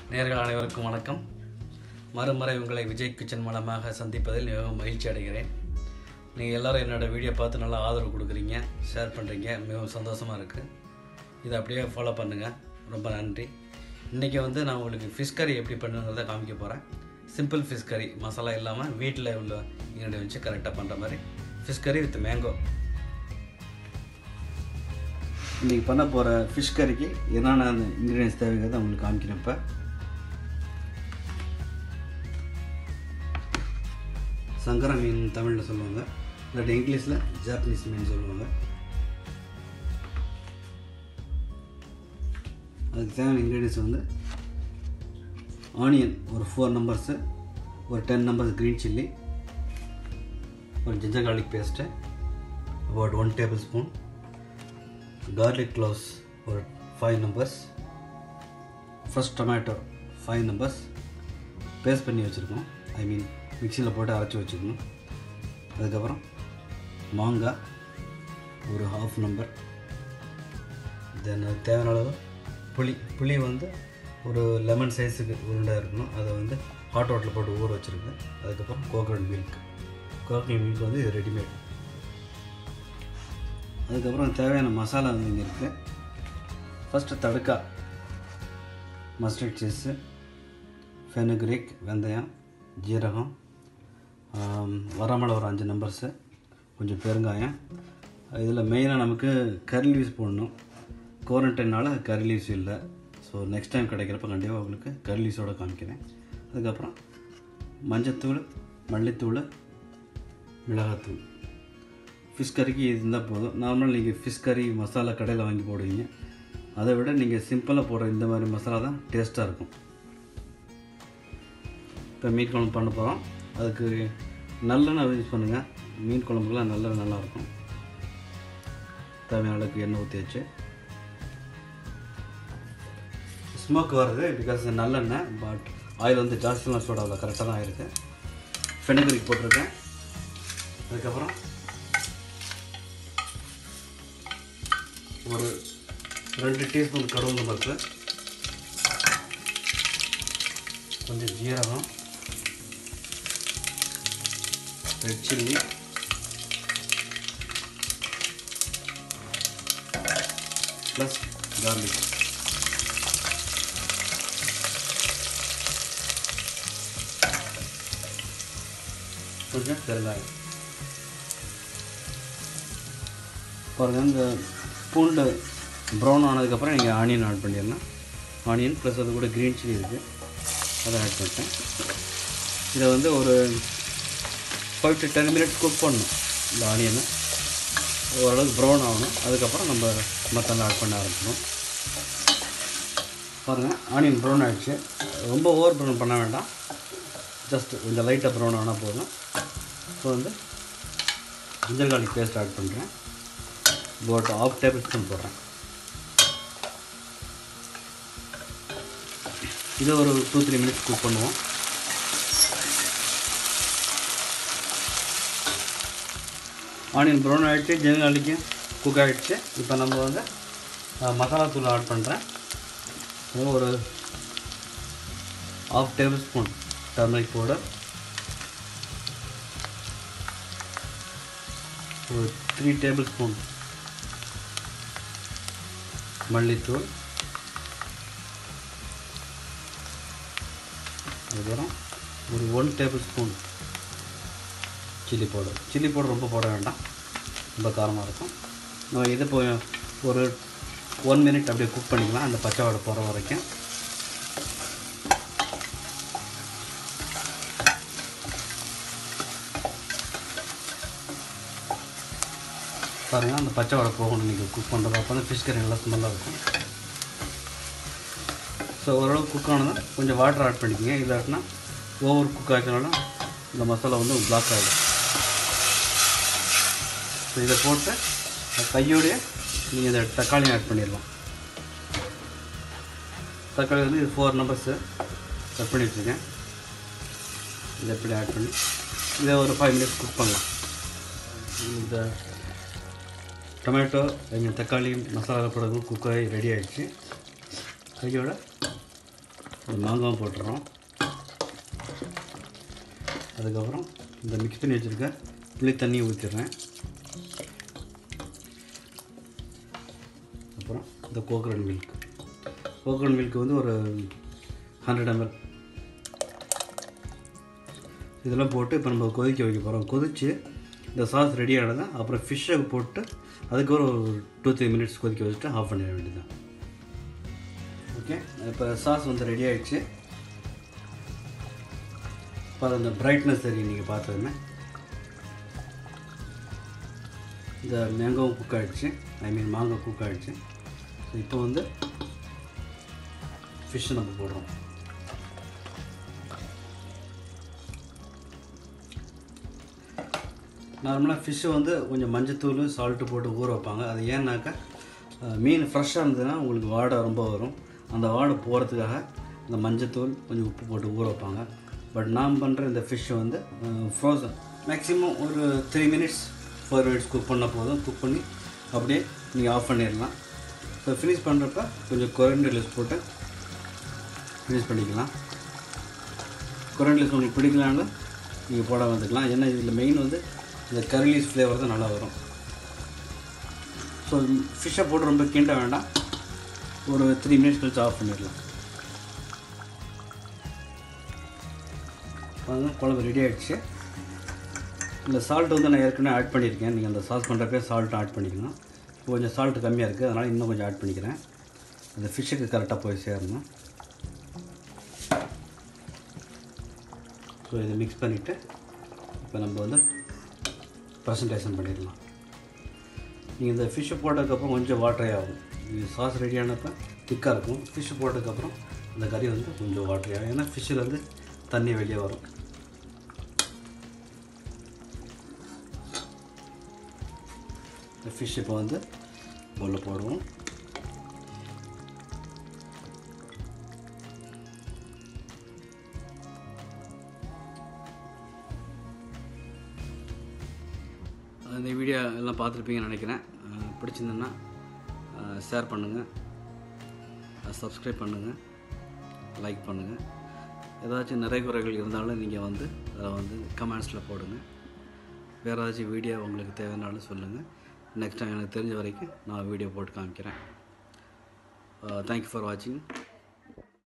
நேர்கள் அனைவருக்கும் வணக்கம் மறுமுறை உங்களை விஜய் கிச்சன் மூலமாக சந்திப்பதில் மிகவும் மகிழ்ச்சி அடைகிறேன் நீங்கள் எல்லாரும் என்னோடய வீடியோ பார்த்து நல்லா ஆதரவு கொடுக்குறீங்க ஷேர் பண்ணுறீங்க மிகவும் சந்தோஷமாக இருக்குது இதை அப்படியே ஃபாலோ பண்ணுங்கள் ரொம்ப நன்றி இன்றைக்கி வந்து நான் உங்களுக்கு ஃபிஷ் கறி எப்படி பண்ணுங்கிறத காமிக்க போகிறேன் சிம்பிள் ஃபிஷ் கறி மசாலா இல்லாமல் வீட்டில் உள்ள இன்க்ரீடியன் வச்சு கரெக்டாக பண்ணுற மாதிரி ஃபிஷ் கறி வித் மேங்கோ இன்றைக்கி பண்ண போகிற ஃபிஷ் கறிக்கு என்னென்ன இன்க்ரீடியன்ஸ் தேவைங்கிறத உங்களுக்கு காமிக்கிறேன் இப்போ சங்கரா மீன் தமிழில் சொல்லுவாங்க இல்லாட்டி இங்கிலீஷில் ஜாப்பனீஸ் மீன் சொல்லுவாங்க அதுக்கு தேவையான இன்க்ரீடியன்ஸ் வந்து ஆனியன் ஒரு ஃபோர் நம்பர்ஸு ஒரு டென் நம்பர்ஸ் க்ரீன் சில்லி ஒரு ginger garlic paste about one tablespoon garlic cloves ஒரு five numbers fresh tomato five numbers paste பண்ணி வச்சுருக்கோம் ஐ மீன் மிக்சியில் போட்டு அரைச்சி வச்சுக்கணும் அதுக்கப்புறம் மாங்காய் ஒரு ஹாஃப் நம்பர் தென் தேவையான அளவு புளி புளி வந்து ஒரு லெமன் சைஸுக்கு உருண்டாக இருக்கணும் அதை வந்து ஹாட் வாட்டரில் போட்டு ஊற வச்சுருக்கு அதுக்கப்புறம் கோகனட் மில்க் கோகனட் மில்க் வந்து இது ரெடிமேட் அதுக்கப்புறம் தேவையான மசாலா வந்து இங்கே இருக்குது ஃபஸ்ட்டு தடுக்கா மஸ்டர்ட் சீஸு ஃபெனுக்ரிக் வெந்தயம் ஜீரகம் ஆம், வரமிளகா ஒரு அஞ்சு நம்பர்ஸு கொஞ்சம் பெருங்காயம் இதில் மெயினாக நமக்கு கரி லீவ்ஸ் போடணும் குவாரண்டைனால் கரி லீவ்ஸ் இல்லை ஸோ நெக்ஸ்ட் டைம் கிடைக்கிறப்ப கண்டிப்பாக உங்களுக்கு கரி லீவ்ஸோட காமிக்கிறேன் அதுக்கப்புறம் மஞ்சத்தூள் மல்லித்தூள் மிளகாத்தூள் ஃபிஷ் கறிக்கு இது இருந்தால் போதும் நார்மல் நீங்கள் ஃபிஷ் கறி மசாலா கடையில் வாங்கி போடுவீங்க அதை விட நீங்கள் சிம்பிளாக போடுற இந்த மாதிரி மசாலா தான் டேஸ்ட்டாக இருக்கும் இப்போ மீன் குழம்பு பண்ண போகிறோம் அதுக்கு நல்லெண்ணெய் யூஸ் பண்ணுங்கள் மீன் குழம்புக்கெல்லாம் நல்லெண்ணெய் நல்லாயிருக்கும் தேவையான அளவுக்கு எண்ணெய் ஊற்றி வச்சு ஸ்மோக் வருது பிகாஸ் நல்லெண்ணெய் பட் ஆயில் வந்து ஜாஸ்திலாம் சூடாகல கரெக்டாக தான் ஆயிருக்கு ஃபெனகரிக் போட்டிருக்கேன் அதுக்கப்புறம் ஒரு ரெண்டு டீஸ்பூன் கடுகு பருப்பு கொஞ்சம் ஜீரகம் ரெட் சில்லி ப்ளஸ் garlic கொஞ்சம் பெருங்காயம் பாருங்கள் இந்த பூண்டு ப்ரௌன் ஆனதுக்கப்புறம் நீங்கள் ஆனியன் ஆட் பண்ணிடலாம் ஆனியன் ப்ளஸ் அது கூட க்ரீன் சில்லி இருக்குது அதை ஆட் பண்ணிட்டேன் இதை வந்து ஒரு five to ten minutes cook பண்ணணும் இந்த ஆனியனை ஓரளவுக்கு ப்ரௌன் ஆகணும் அதுக்கப்புறம் நம்ம மசாலா ஆட் பண்ண ஆரம்பிக்கணும் பாருங்கள் ஆனியன் ப்ரௌன் ஆகிடுச்சு ரொம்ப ஓவர் ப்ரௌன் பண்ண வேண்டாம் ஜஸ்ட் கொஞ்சம் லைட்டாக ப்ரௌன் ஆனால் போதும் இப்போ வந்து மஞ்சள் garlic பேஸ்ட் ஆட் பண்ணுறேன் போட் ஆஃப் டேபிள் ஸ்பூன் போடுறேன் இதை ஒரு டூ த்ரீ மினிட்ஸ் குக் பண்ணுவோம் ஆனியன் ப்ரௌன் ஆகிடுச்சு ஜெனகாலிக்கு குக் ஆகிடுச்சு இப்போ நம்ம வந்து அஹ், மசாலா தூள் ஆட் பண்ணுறேன் ஒரு half tablespoon turmeric powder ஒரு த்ரீ டேபிள் ஸ்பூன் மல்லித்தூள் அதுக்கப்புறம் ஒரு one tablespoon chilli powder chilli powder ரொம்ப போட வேண்டாம் ரொம்ப காரமாக இருக்கும் நம்ம இது இப்போ ஒரு ஒன் மினிட் அப்படியே குக் பண்ணிக்கலாம் அந்த பச்சை வாடை போகிற வரைக்கும் பாருங்கள் அந்த பச்சை வாடை போகணும் நீங்கள் குக் பண்ணுறப்ப அப்போ தான் ஃபிஷ் கறி நல்லா ஸ்மெல்லாக இருக்கும் ஸோ ஓரளவு குக் ஆனதும் கொஞ்சம் வாட்டர் ஆட் பண்ணிக்கோங்க இல்லாட்டினா ஓவர் குக் ஆகினாலும் இந்த மசாலா வந்து பிளாக் ஆகிடும் ஸோ இதை போட்டு கையோடைய நீங்கள் இதை தக்காளி ஆட் பண்ணிடலாம் தக்காளி வந்து இது ஃபோர் நம்பர்ஸு கட் பண்ணி வச்சுருக்கேன் இதை எப்படி ஆட் பண்ணி இதை ஒரு ஃபைவ் மினிட்ஸ் குக் பண்ணலாம் இந்த டொமேட்டோ வெங்காயம் தக்காளி மசாலா போடுறது குக்காகி ரெடி ஆகிடுச்சு கையோட இந்த மாங்காவும் போட்டுறோம் அதுக்கப்புறம் இந்த மிக்ஸ் பண்ணி வச்சுருக்க புளி தண்ணியை ஊற்றிடுறேன் அப்புறம் இந்த கோகனட் மில்க் கோகனட் மில்க் வந்து ஒரு ஹண்ட்ரட் எம்எல் இதெல்லாம் போட்டு இப்போ நம்ம கொதிக்க வைக்க போகிறோம் கொதித்து இந்த சாஸ் ரெடி ஆனதை அப்புறம் ஃபிஷ்ஷை போட்டு அதுக்கப்புறம் ஒரு டூ த்ரீ மினிட்ஸ் கொதிக்க வச்சுட்டு ஆஃப் பண்ணிட வேண்டியதுதான் ஓகே இப்போ சாஸ் வந்து ரெடி ஆகிடுச்சு இப்போ அது அந்த பிரைட்னஸ் தெரியும் நீங்கள் பார்த்ததுமே இந்த மேங்காவும் குக் ஆகிடுச்சு ஐ மீன் மாங்காய் குக் ஆகிடுச்சு ஸோ இப்போ வந்து ஃபிஷ்ஷை நம்ம போடுறோம் நார்மலாக ஃபிஷ்ஷை வந்து கொஞ்சம் மஞ்சத்தூள் சால்ட்டு போட்டு ஊற வைப்பாங்க அது ஏன்னாக்கா அஹ், மீன் ஃப்ரெஷ்ஷாக இருந்ததுன்னா உங்களுக்கு வாடை ரொம்ப வரும் அந்த வாடை போகிறதுக்காக இந்த மஞ்சத்தூள் கொஞ்சம் உப்பு போட்டு ஊற வைப்பாங்க பட் நான் பண்ணுற இந்த ஃபிஷ்ஷை வந்து ஃப்ரோசன் மேக்ஸிமம் ஒரு three minutes four minutes cook பண்ணால் போதும் குக் பண்ணி அப்படியே நீங்கள் ஆஃப் பண்ணிடலாம் ஸோ ஃபினிஷ் பண்ணுறப்ப கொஞ்சம் கொரண்டர் லெஸ் போட்டு ஃபினிஷ் பண்ணிக்கலாம் கொரண்டர் லெஸ் உங்களுக்கு பிடிக்கலான்னு நீங்கள் போட வந்துக்கலாம் ஏன்னா இதில் மெயின் வந்து இந்த கரிலீஸ் ஃப்ளேவர் தான் நல்லா வரும் ஸோ ஃபிஷ்ஷை போட்டு ரொம்ப கிண்ட வேண்டாம் ஒரு த்ரீ மினிட்ஸ் கழிச்சு ஆஃப் பண்ணிடலாம் பாருங்க குழம்பு ரெடி ஆகிடுச்சு இந்த சால்ட் வந்து நான் ஏற்கனவே ஆட் பண்ணியிருக்கேன் நீங்கள் அந்த சாஸ் பண்ணுறப்பே சால்ட் ஆட் பண்ணிக்கணும் இப்போ கொஞ்சம் சால்ட் கம்மியாக இருக்குது அதனால் இன்னும் கொஞ்சம் ஆட் பண்ணிக்கிறேன் அந்த ஃபிஷ்ஷுக்கு கரெக்டாக போய் சேரணும் ஸோ இதை மிக்ஸ் பண்ணிவிட்டு இப்போ நம்ம வந்து ப்ரெசன்டேஷன் பண்ணிடலாம் நீங்கள் இந்த ஃபிஷ்ஷை போட்டதுக்கப்புறம் கொஞ்சம் வாட்டரே ஆகும் இது சாஸ் ரெடியானப்போ திக்காக இருக்கும் ஃபிஷ்ஷு போட்டதுக்கப்புறம் அந்த கறி வந்து கொஞ்சம் வாட்டரே ஆகும் ஏன்னா ஃபிஷ்ஷில் இருந்து தண்ணி வெளியே வரும் இந்த ஃபிஷ் இப்போ வந்து பவுலில் போடுவோம் இந்த வீடியோ எல்லாம் பார்த்துருப்பீங்கன்னு நினைக்கிறேன் அஹ் பிடிச்சிருந்ததுன்னா ஷேர் பண்ணுங்கள் சப்ஸ்கிரைப் பண்ணுங்கள் லைக் பண்ணுங்கள் ஏதாச்சும் நிறை குறைகள் இருந்தாலும் நீங்கள் வந்து அதை வந்து கமெண்ட்ஸில் போடுங்க வேறு ஏதாச்சும் வீடியோ உங்களுக்கு தேவைனாலும் சொல்லுங்கள் நெக்ஸ்ட் டைம் எனக்கு தெரிஞ்ச வரைக்கும் நான் வீடியோ போட்டு காமிக்கிறேன் தேங்க்யூ ஃபார் வாட்சிங்